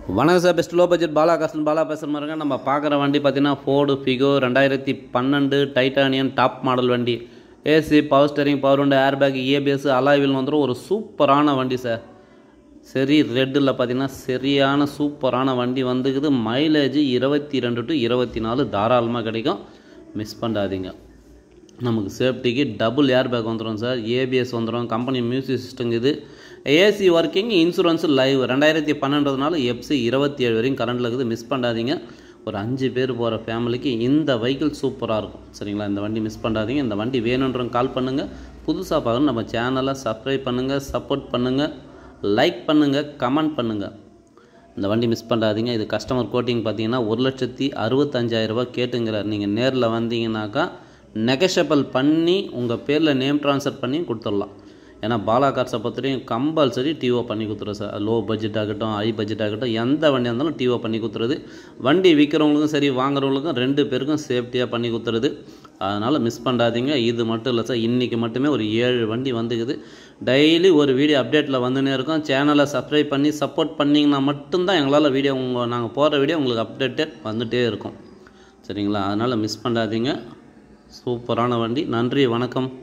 வணக்கம் sir best low budget Bala காசன் பாலா பேசுகிற மாதிரிங்க நம்ம பார்க்குற வண்டி பார்த்தீங்கன்னா ஃபோர்டு ஃபிகோ ரெண்டாயிரத்தி பன்னெண்டு டைட்டானியன் டாப் மாடல் வண்டி ஏசி பவர் ஸ்டேரிங் பவர் உண்டு ஏர் பேக் ஏபிஎஸ் அலாய்வில் வந்துடும் ஒரு சூப்பரான வண்டி சார் சரி ரெட்டில் பார்த்தீங்கன்னா சரியான சூப்பரான வண்டி வந்துக்குது மைலேஜ் இருபத்தி ரெண்டு டு இருபத்தி நாலு தாராளமாக கிடைக்கும் மிஸ் பண்ணாதீங்க நமக்கு சேஃப்டிக்கு டபுள் ஏர் பேக் வந்துடும் சார் ஏபிஎஸ் வந்துடும் கம்பெனி மியூசிக் சிஸ்டம் இது ஏசி ஒர்க்கிங் இன்சூரன்ஸ் லைவ் ரெண்டாயிரத்தி பன்னெண்டுனால எஃப்சி இருபத்தி ஏழு வரையும் கரண்டில் இருக்குது மிஸ் பண்ணாதீங்க ஒரு அஞ்சு பேர் போகிற ஃபேமிலிக்கு இந்த வெஹிக்கிள் சூப்பராக இருக்கும் சரிங்களா இந்த வண்டி மிஸ் பண்ணாதீங்க இந்த வண்டி வேணுன்றவங்க கால் பண்ணுங்கள் புதுசாக பார்க்கணும் நம்ம சேனலை சப்ஸ்கிரைப் பண்ணுங்கள் சப்போர்ட் பண்ணுங்கள் லைக் பண்ணுங்கள் கமெண்ட் பண்ணுங்கள் இந்த வண்டி மிஸ் பண்ணாதீங்க இது கஸ்டமர் கோட்டிங் பார்த்தீங்கன்னா ஒரு லட்சத்தி அறுபத்தஞ்சாயிரரூபா கேட்டுங்கிறார் நீங்கள் நேரில் வந்தீங்கன்னாக்கா நெகஷபிள் பண்ணி உங்கள் பேரில் நேம் ட்ரான்ஸ்ஃபர் பண்ணி கொடுத்துடலாம் ஏன்னா பாலா கார்ஸை பொறுத்தவரையும் கம்பல்சரி டிஓ பண்ணி கொடுத்துருவோம் சார் லோ பட்ஜெட் ஆகட்டும் ஹை பட்ஜெட் ஆகட்டும் எந்த வண்டியாக இருந்தாலும் டிஓ பண்ணி கொடுத்துருது வண்டி விற்கிறவங்களுக்கும் சரி வாங்குறவங்களுக்கும் ரெண்டு பேருக்கும் சேஃப்டியாக பண்ணி கொடுத்துருது அதனால் மிஸ் பண்ணாதீங்க இது மட்டும் இல்லை சார் இன்றைக்கி மட்டுமே ஒரு ஏழு வண்டி வந்துக்குது டெய்லி ஒரு வீடியோ அப்டேட்டில் வந்துனே இருக்கும் சேனலை சப்ஸ்கிரைப் பண்ணி சப்போர்ட் பண்ணிங்கன்னா மட்டும்தான் எங்களால் வீடியோ உங்கள் நாங்கள் போகிற வீடியோ உங்களுக்கு அப்டேட்டே வந்துகிட்டே இருக்கும் சரிங்களா அதனால் மிஸ் பண்ணாதீங்க சூப்பரான வண்டி நன்றி வணக்கம்